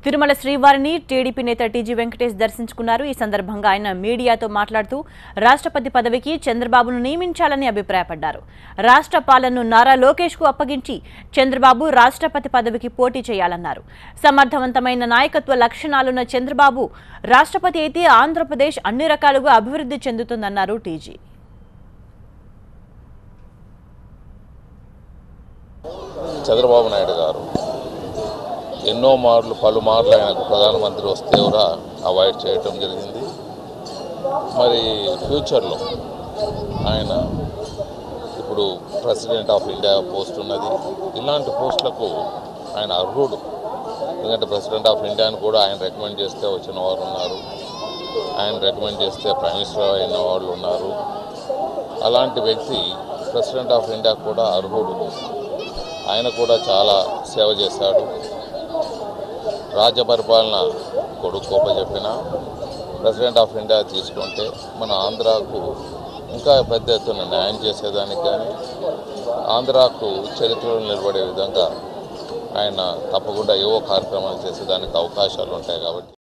తిరుమల శ్రీవారిని టీడీపీ నేత టీజీ వెంకటేష్ దర్శించుకున్నారు ఈ సందర్భంగా ఆయన మీడియాతో మాట్లాడుతూ రాష్ట్రపతి పదవికి చంద్రబాబును నియమించాలని అభిప్రాయపడ్డారు రాష్ట్ర పాలనను నారా లోకేష్ కు అప్పగించి చంద్రబాబు రాష్ట్రపతి పదవికి పోటీ చేయాలన్నారు సమర్థవంతమైన నాయకత్వ లక్షణాలున్న చంద్రబాబు రాష్ట్రపతి అయితే ఆంధ్రప్రదేశ్ అన్ని రకాలుగా అభివృద్ధి చెందుతుందన్నారు టీజీ చంద్రబాబు నాయుడు గారు ఎన్నో మార్లు పలుమార్లు ఆయనకు ప్రధానమంత్రి వస్తే కూడా అవాయిడ్ చేయటం జరిగింది మరి ఫ్యూచర్లో ఆయన ఇప్పుడు ప్రెసిడెంట్ ఆఫ్ ఇండియా పోస్ట్ ఉన్నది ఇలాంటి పోస్టులకు ఆయన అర్హుడు ఎందుకంటే ప్రెసిడెంట్ ఆఫ్ ఇండియాని కూడా ఆయన రికమెండ్ చేస్తే వచ్చిన వారు ఉన్నారు ఆయన రికమెండ్ చేస్తే ప్రైమ్ మినిస్టర్ అయిన వాళ్ళు ఉన్నారు అలాంటి వ్యక్తి ప్రెసిడెంట్ ఆఫ్ ఇండియా కూడా అర్హుడు ఆయన కూడా చాలా సేవ చేశాడు రాజ్య పరిపాలన కొడుకు గొప్ప చెప్పిన ప్రెసిడెంట్ ఆఫ్ ఇండియా తీసుకుంటే మన ఆంధ్రాకు ఇంకా పెద్ద ఎత్తున న్యాయం చేసేదానికి కానీ ఆంధ్రాకు చరిత్రలో నిలబడే విధంగా ఆయన తప్పకుండా ఏవో కార్యక్రమాలు చేసేదానికి అవకాశాలు ఉంటాయి కాబట్టి